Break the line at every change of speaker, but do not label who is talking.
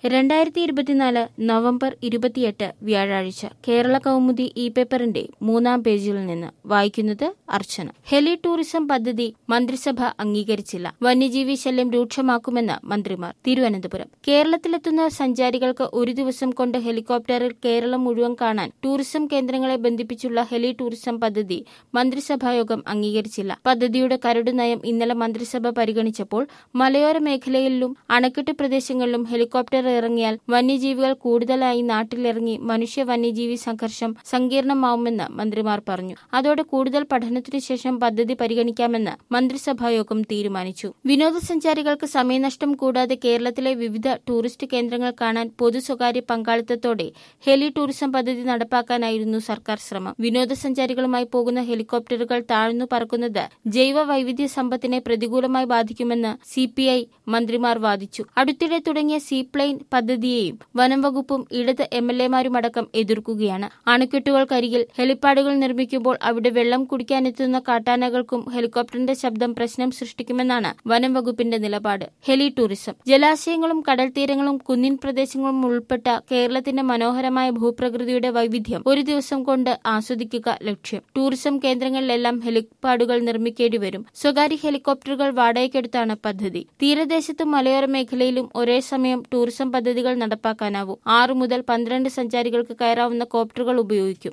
രണ്ടായിരത്തി ഇരുപത്തിനാല് നവംബർ ഇരുപത്തിയെട്ട് വ്യാഴാഴ്ച കേരള കൗമുദി ഇ പേപ്പറിന്റെ മൂന്നാം പേജിൽ നിന്ന് വായിക്കുന്നത് അർച്ചന ഹെലി ടൂറിസം പദ്ധതി മന്ത്രിസഭ അംഗീകരിച്ചില്ല വന്യജീവി ശല്യം രൂക്ഷമാക്കുമെന്ന് മന്ത്രിമാർ തിരുവനന്തപുരം കേരളത്തിലെത്തുന്ന സഞ്ചാരികൾക്ക് ഒരു ദിവസം കൊണ്ട് ഹെലികോപ്റ്ററിൽ കേരളം മുഴുവൻ കാണാൻ ടൂറിസം കേന്ദ്രങ്ങളെ ബന്ധിപ്പിച്ചുള്ള ഹെലി ടൂറിസം പദ്ധതി മന്ത്രിസഭായോഗം അംഗീകരിച്ചില്ല പദ്ധതിയുടെ കരട് നയം ഇന്നലെ മന്ത്രിസഭ പരിഗണിച്ചപ്പോൾ മലയോര മേഖലയിലും അണക്കെട്ട് പ്രദേശങ്ങളിലും ഹെലികോപ്റ്റർ ഇറങ്ങിയാൽ വന്യജീവികൾ കൂടുതലായി നാട്ടിലിറങ്ങി മനുഷ്യ വന്യജീവി സംഘർഷം സങ്കീർണമാവുമെന്ന് മന്ത്രിമാർ പറഞ്ഞു അതോടെ കൂടുതൽ പഠനത്തിനു ശേഷം പദ്ധതി പരിഗണിക്കാമെന്ന് മന്ത്രിസഭായോഗം തീരുമാനിച്ചു വിനോദസഞ്ചാരികൾക്ക് സമയനഷ്ടം കൂടാതെ കേരളത്തിലെ വിവിധ ടൂറിസ്റ്റ് കേന്ദ്രങ്ങൾ കാണാൻ പൊതു സ്വകാര്യ പങ്കാളിത്തത്തോടെ ഹെലി ടൂറിസം പദ്ധതി നടപ്പാക്കാനായിരുന്നു സർക്കാർ ശ്രമം വിനോദസഞ്ചാരികളുമായി പോകുന്ന ഹെലികോപ്റ്ററുകൾ താഴ്ന്നു പറക്കുന്നത് ജൈവ വൈവിധ്യ സമ്പത്തിനെ പ്രതികൂലമായി ബാധിക്കുമെന്ന് സിപിഐ മന്ത്രിമാർ വാദിച്ചു അടുത്തിടെ തുടങ്ങിയ സീപ്ലെയിൻ പദ്ധതിയെയും വനം വകുപ്പും ഇടത് എം എൽ എമാരുമടക്കം എതിർക്കുകയാണ് അണക്കെട്ടുകൾക്കരികിൽ ഹെലിപ്പാഡുകൾ നിർമ്മിക്കുമ്പോൾ അവിടെ വെള്ളം കുടിക്കാനെത്തുന്ന കാട്ടാനകൾക്കും ഹെലികോപ്റ്ററിന്റെ ശബ്ദം പ്രശ്നം സൃഷ്ടിക്കുമെന്നാണ് വനം വകുപ്പിന്റെ നിലപാട് ഹെലി ടൂറിസം ജലാശയങ്ങളും കടൽ തീരങ്ങളും കുന്നിൻ പ്രദേശങ്ങളും ഉൾപ്പെട്ട കേരളത്തിന്റെ മനോഹരമായ ഭൂപ്രകൃതിയുടെ വൈവിധ്യം ഒരു ദിവസം കൊണ്ട് ആസ്വദിക്കുക ലക്ഷ്യം ടൂറിസം കേന്ദ്രങ്ങളിലെല്ലാം ഹെലിപ്പാഡുകൾ നിർമ്മിക്കേണ്ടി വരും സ്വകാര്യ ഹെലികോപ്റ്ററുകൾ വാടകയ്ക്കെടുത്താണ് പദ്ധതി തീരദേശത്തും മലയോര മേഖലയിലും ഒരേ സമയം ടൂറിസം പദ്ധതികൾ നടപ്പാക്കാനാവും ആറു മുതൽ പന്ത്രണ്ട് സഞ്ചാരികൾക്ക് കയറാവുന്ന കോപ്റ്ററുകൾ ഉപയോഗിക്കും